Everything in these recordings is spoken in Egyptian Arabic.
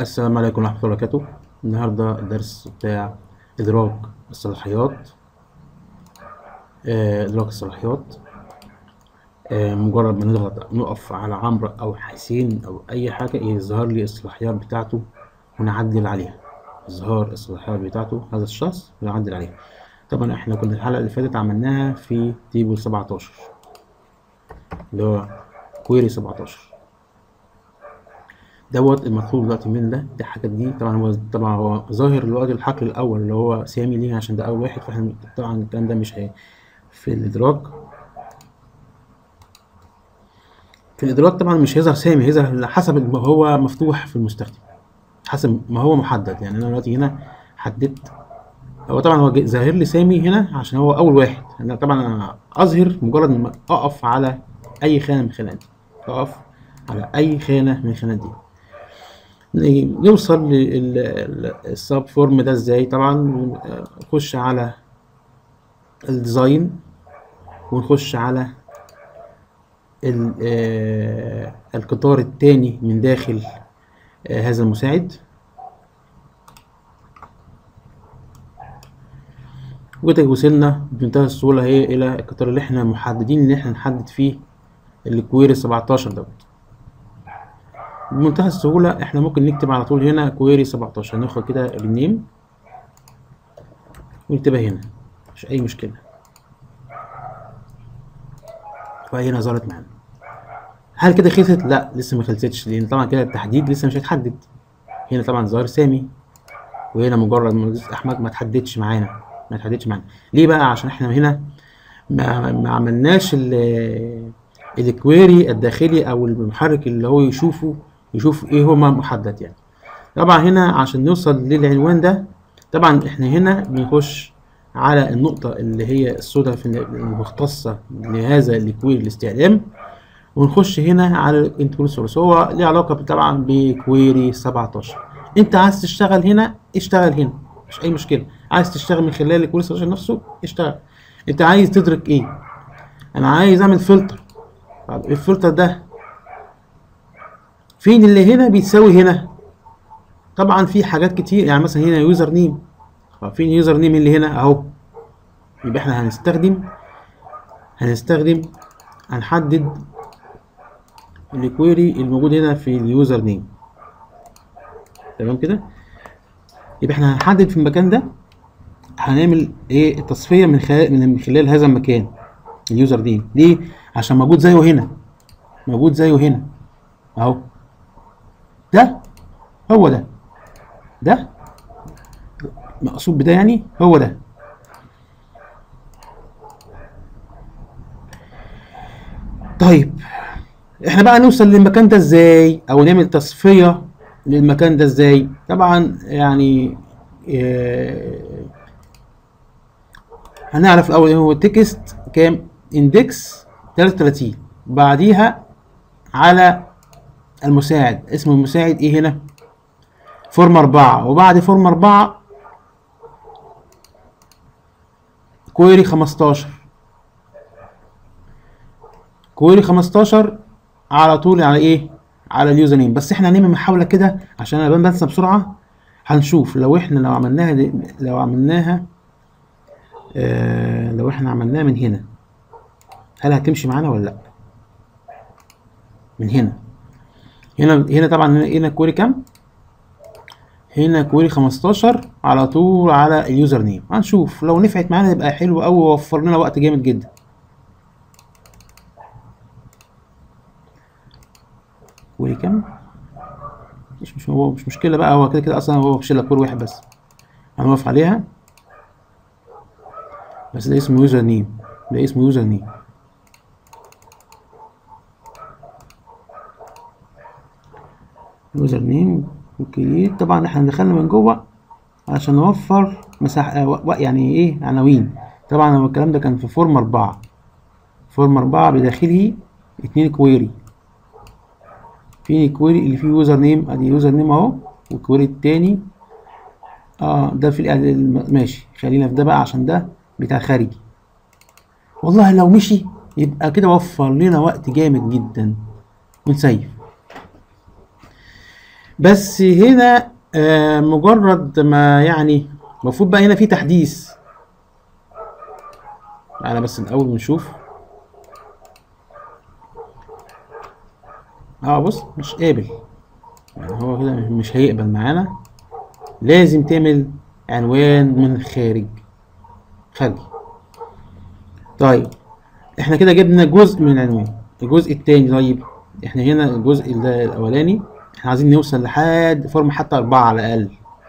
السلام عليكم ورحمة الله وبركاته النهاردة الدرس بتاع إدراك الصلاحيات آه، إدراك الصلاحيات آه، مجرد ما نضغط نقف على عمرو أو حسين أو أي حاجة يظهر لي الصلاحيات بتاعته ونعدل عليها إظهار الصلاحيات بتاعته هذا الشخص ونعدل عليها طبعا احنا كنا الحلقة اللي فاتت عملناها في تيبل 17 اللي هو كويري 17 دوت المطلوب دلوقتي من ده دي الحاجات دي طبعا هو طبعا هو ظاهر دلوقتي الحقل الاول اللي هو سامي ليه عشان ده اول واحد فاحنا طبعا الكلام ده مش هي في الادراك في الادراك طبعا مش هيظهر سامي هيظهر حسب ما هو مفتوح في المستخدم حسب ما هو محدد يعني انا دلوقتي هنا حددت هو طبعا هو جا- ظاهر لي سامي هنا عشان هو اول واحد انا طبعا انا اظهر مجرد ما اقف على اي خانه من الخانات دي اقف على اي خانه من الخانات دي نوصل للسب فورم ده ازاي طبعا نخش على الديزاين ونخش على ال- آه، القطار الثاني من داخل آه، هذا المساعد وكده وصلنا بمنتهى السهولة هي إلى القطار اللي احنا محددين إن احنا نحدد فيه الكويري 17 دوت بمنتهى السهولة احنا ممكن نكتب على طول هنا كويري 17 ناخد كده النيم ونكتبها هنا مش أي مشكلة فهي هنا ظهرت معانا هل كده خلصت؟ لا لسه ما خلصتش لأن طبعا كده التحديد لسه مش هيتحدد هنا طبعا ظاهر سامي وهنا مجرد ما نضيف أحمد ما تحددش معانا ما تحددش معانا ليه بقى عشان احنا هنا ما, ما عملناش ال- الكويري الداخلي او المحرك اللي هو يشوفه يشوف ايه هو ما محدد يعني طبعا هنا عشان نوصل للعنوان ده طبعا احنا هنا بنخش على النقطة اللي هي السوداء في المختصة لهذا الكويري الاستعلام ونخش هنا على الانترول سورس هو ليه علاقة طبعا بكويري 17 انت عايز تشتغل هنا اشتغل هنا مش اي مشكلة عايز تشتغل من خلال الكويري 17 نفسه اشتغل انت عايز تدرك ايه انا عايز اعمل فلتر طب الفلتر ده فين اللي هنا بيتساوي هنا طبعا في حاجات كتير يعني مثلا هنا يوزر نيم طب فين يوزر نيم اللي هنا اهو يبقى احنا هنستخدم هنستخدم هنحدد الكويري الموجود هنا في اليوزر نيم تمام كده يبقى احنا هنحدد في المكان ده هنعمل ايه التصفيه من خلال من خلال هذا المكان اليوزر نيم ليه عشان موجود زيه هنا موجود زيه هنا اهو ده هو ده ده مقصود بده يعني هو ده طيب احنا بقى نوصل للمكان ده ازاي او نعمل تصفية للمكان ده ازاي طبعا يعني آه، هنعرف الاول ايه هو تكست كام اندكس 33 بعديها على المساعد اسم المساعد ايه هنا فورم 4 وبعد فورم 4 كويري 15 كويري 15 على طول على ايه على اليوزر نيم بس احنا هنعمل محاولة كده عشان انا بنسى بسرعة هنشوف لو احنا لو عملناها دي- لو عملناها آه لو احنا عملناها من هنا هل هتمشي معانا ولا لا من هنا هنا هنا طبعا هنا هنا كويري كام هنا كويري 15 على طول على اليوزر نيم هنشوف لو نفعت معانا يبقى حلو قوي ووفر لنا وقت جامد جدا كويري كام مش مش هو مش مشكله بقى هو كده كده اصلا هو شيل كور واحد بس هنوقف عليها بس ده اسمه يوزر نيم ده اسمه يوزر نيم يوزر نيم وكريت طبعا احنا دخلنا من جوه عشان نوفر مساحة آه، و- و- يعني ايه عناوين طبعا هو الكلام ده كان في فورم أربعة فورم أربعة بداخله اتنين كويري في كويري اللي فيه يوزر نيم ادي يوزر نيم اهو والكويري التاني اه ده في الإعداد الم- ماشي خلينا في ده بقى عشان ده بتاع خارجي والله لو مشي يبقى كده وفر لنا وقت جامد جدا ونسيف بس هنا آه مجرد ما يعني المفروض بقى هنا في تحديث تعالى بس الاول ونشوف اه بص مش قابل يعني هو كده مش هيقبل معانا لازم تعمل عنوان من خارج خارجي طيب احنا كده جبنا جزء من العنوان الجزء التاني طيب احنا هنا الجزء ده الاولاني احنا عايزين نوصل لحد فورم حتى أربعة على الأقل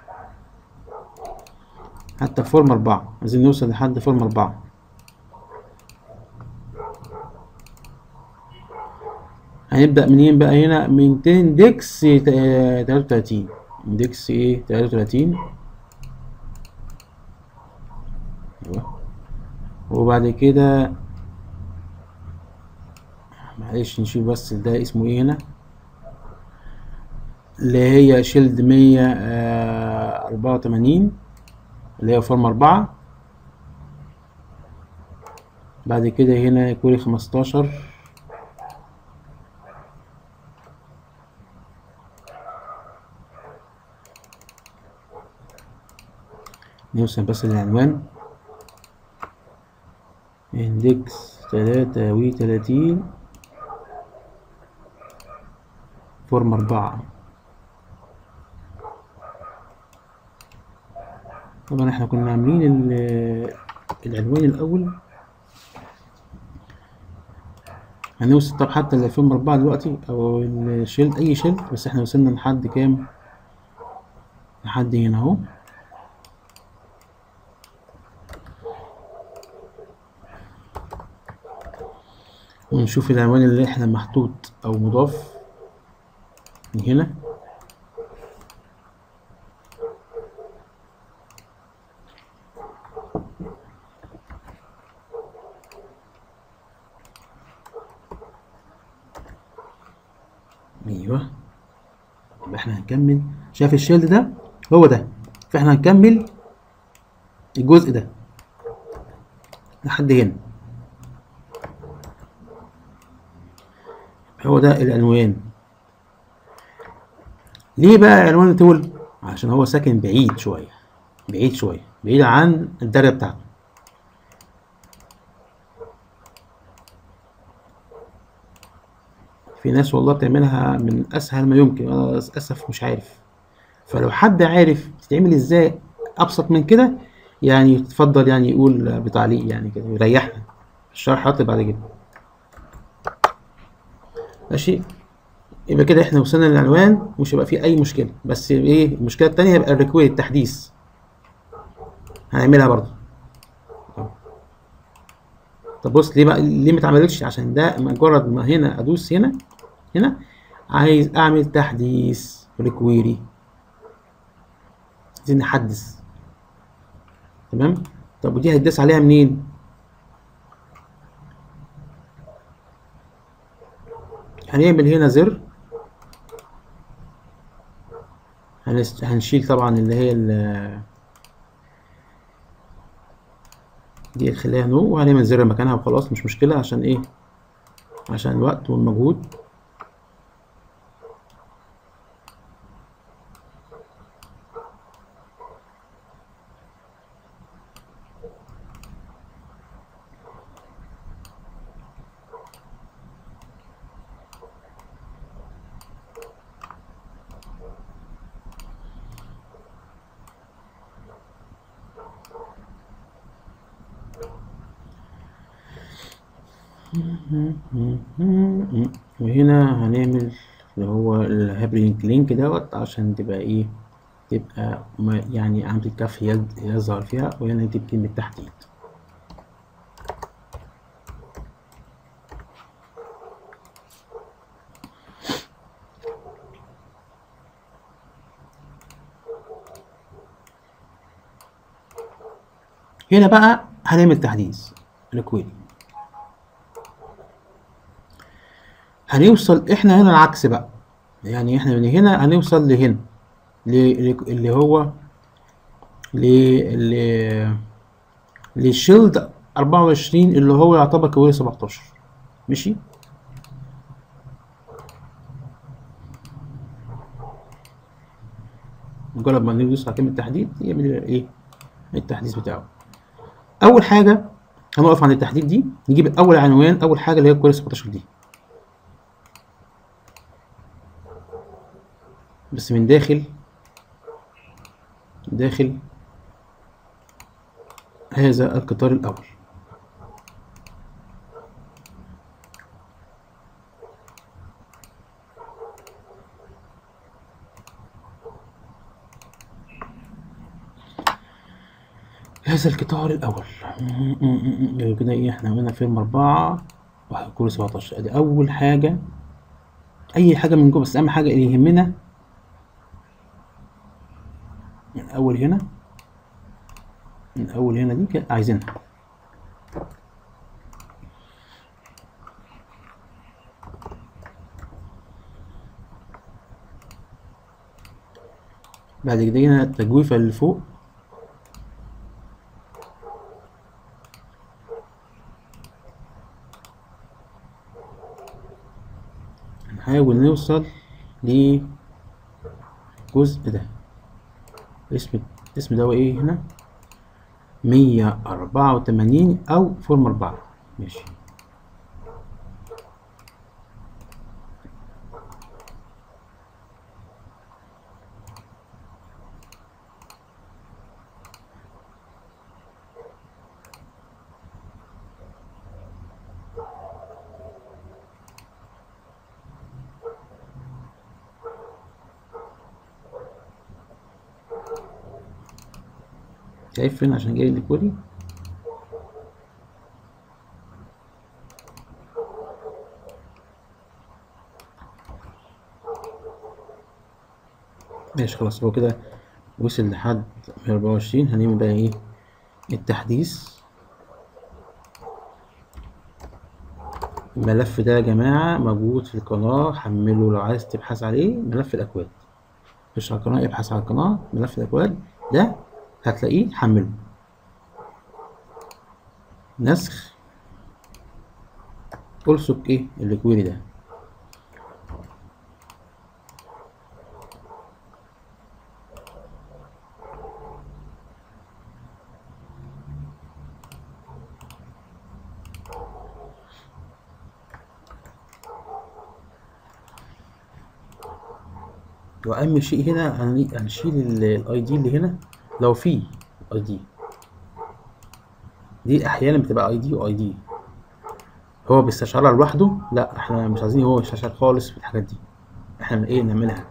حتى فورم أربعة عايزين نوصل لحد فورم أربعة هنبدأ منين بقى هنا من اندكس تلاتة وتلاتين اندكس ايه تلاتة وتلاتين وبعد كده معلش نشوف بس ده اسمه ايه هنا اللي هي شيلد مية أربعة وتمانين اللي هي فورم أربعة بعد كده هنا كوري خمستاشر نوصل بس للعنوان اندكس تلاتة وتلاتين فورم أربعة طبعا احنا كنا عاملين العنوان الأول هنوصل طب حتى لفورم أربعة دلوقتي أو الشيلد أي شيلد بس احنا وصلنا لحد كام لحد هنا أهو ونشوف العنوان اللي احنا محطوط او مضاف من هنا ايوه يبقى احنا هنكمل شايف الشيلد ده هو ده فاحنا هنكمل الجزء ده لحد هنا هو ده العنوان ليه بقى عنوان طول عشان هو ساكن بعيد شويه بعيد شويه بعيد عن الدايره بتاعته في ناس والله بتعملها من اسهل ما يمكن انا للاسف مش عارف فلو حد عارف تتعمل ازاي ابسط من كده يعني يتفضل يعني يقول بتعليق يعني كده يريحنا الشرح هطلع بعد كده ماشي يبقى كده احنا وصلنا للعنوان مش هيبقى فيه اي مشكله بس ايه المشكله التانية هيبقى الريكوير التحديث هنعملها برضه طب بص ليه بقى ليه ما اتعملتش عشان ده مجرد ما هنا ادوس هنا هنا عايز اعمل تحديث ريكويري عايزين نحدث تمام طب ودي هتداس عليها منين هنعمل هنا زر هنست... هنشيل طبعا اللي هي ال دي نخليها نو وهنعمل زر مكانها وخلاص مش مشكلة عشان ايه عشان الوقت والمجهود وهنا هنعمل اللي هو الهابرينج لينك دوت عشان تبقى ايه تبقى ما يعني علامة الكف يد يظهر فيها وهنا نكتب كلمة تحديد هنا بقى هنعمل تحديث الكويري هنوصل احنا هنا العكس بقى يعني احنا من هنا هنوصل لهنا اللي هو ل ل للشيلد 24 اللي هو يعتبر كويري 17 ماشي مجرد ما ندوس على كلمة تحديد يعمل لي ايه التحديث بتاعه أول حاجة هنقف عند التحديد دي نجيب أول عنوان أول حاجة اللي هي الكوري 17 دي بس من داخل داخل هذا القطار الأول هذا القطار الأول يبقى كده إيه إحنا عملنا فيلم أربعة وكل سبعتاشر أدي أول حاجة أي حاجة من جوه بس أهم حاجة اللي يهمنا من أول هنا من أول هنا دي كده عايزينها بعد كده هنا التجويفة اللي فوق نحاول نوصل للجزء ده اسم اسم ده هو ايه هنا مية أربعة وتمانين أو فورم أربعة ماشي شايف فين عشان جاي لي كوري ماشي خلاص هو كده وصل لحد مية أربعة وعشرين هنعمل بقى ايه التحديث الملف ده يا جماعة موجود في القناة حمله لو عايز تبحث عليه ملف الأكواد خش على القناة ابحث على القناة ملف الأكواد ده هتلاقيه حمله نسخ ألصق ايه الكويري ده واهم شيء هنا هن- هنشيل الاي دي اللي هنا لو في اي دي دي احيانا بتبقى اي دي واي دي هو بيستشعرها لوحده لا احنا مش عايزين هو يستشعر خالص في الحاجات دي احنا من ايه نعملها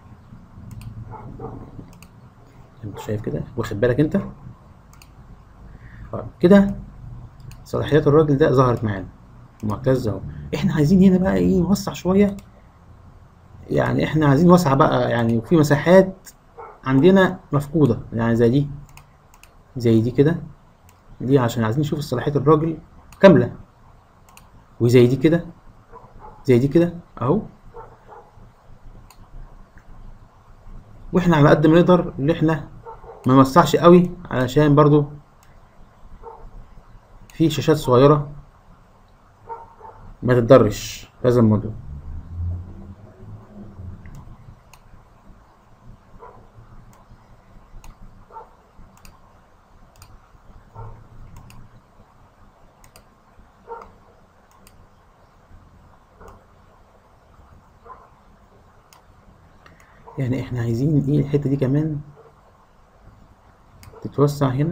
انت شايف كده واخد بالك انت طيب كده صلاحيات الراجل ده ظهرت معانا معتز اهو احنا عايزين هنا بقى ايه نوسع شويه يعني احنا عايزين وسع بقى يعني وفي مساحات عندنا مفقودة يعني زي دي زي دي كده دي عشان عايزين نشوف صلاحية الراجل كاملة وزي دي كده زي دي كده اهو واحنا على قد ما نقدر اللي احنا ما نوسعش قوي علشان برضو في شاشات صغيرة ما تتضرش في هذا الموضوع يعني احنا عايزين ايه الحتة دي كمان تتوسع هنا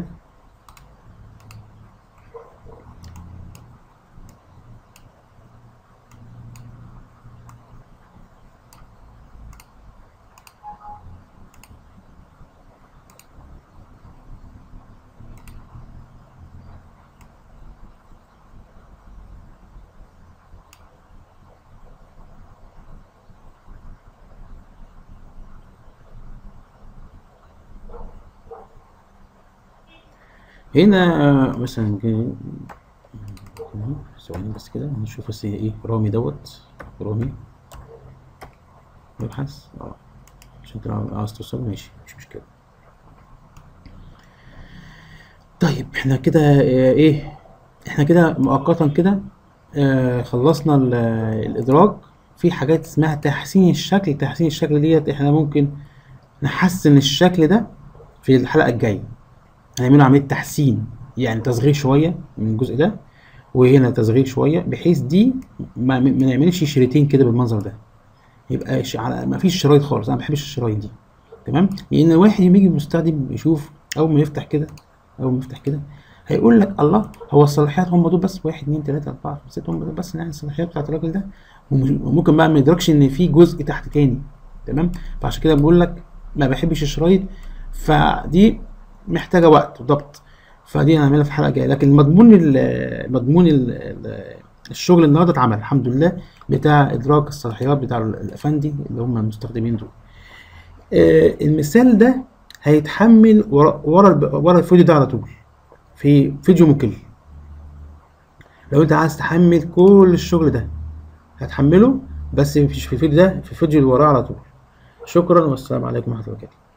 هنا آه، مثلا جي- ثواني بس كده نشوف بس هي ايه رامي دوت رامي نبحث اه عشان انت لو عاوز توصل ماشي مش مشكلة طيب احنا كده آه، ايه احنا كده مؤقتا كده آه خلصنا ال- الادراج في حاجات اسمها تحسين الشكل تحسين الشكل ديت احنا ممكن نحسن الشكل ده في الحلقه الجايه هنعمله عمليه تحسين يعني تصغير شويه من الجزء ده وهنا تصغير شويه بحيث دي ما, ما نعملش شريطين كده بالمنظر ده يبقى ش... على ما فيش شرايط خالص انا ما بحبش الشرايط دي تمام لان واحد يجي المستخدم يشوف اول ما يفتح كده اول ما يفتح كده هيقول لك الله هو الصلاحيات هم دول بس واحد اتنين تلاته اربعه خمسه سته هم دول بس يعني الصلاحيات بتاعت الراجل ده ومش- وممكن بقى ما يدركش ان في جزء تحت تاني تمام فعشان كده بقول لك ما بحبش الشرايط فدي محتاجه وقت وضبط فدي هنعملها في الحلقه الجايه لكن مضمون ال مضمون ال الشغل النهارده اتعمل الحمد لله بتاع ادراك الصلاحيات بتاع الافندي اللي هم المستخدمين دول آه، المثال ده هيتحمل ورا ورا الب- ورا الفيديو ده على طول في فيديو مكل لو انت عايز تحمل كل الشغل ده هتحمله بس مش في الفيديو ده في الفيديو اللي وراه على طول شكرا والسلام عليكم ورحمه الله وبركاته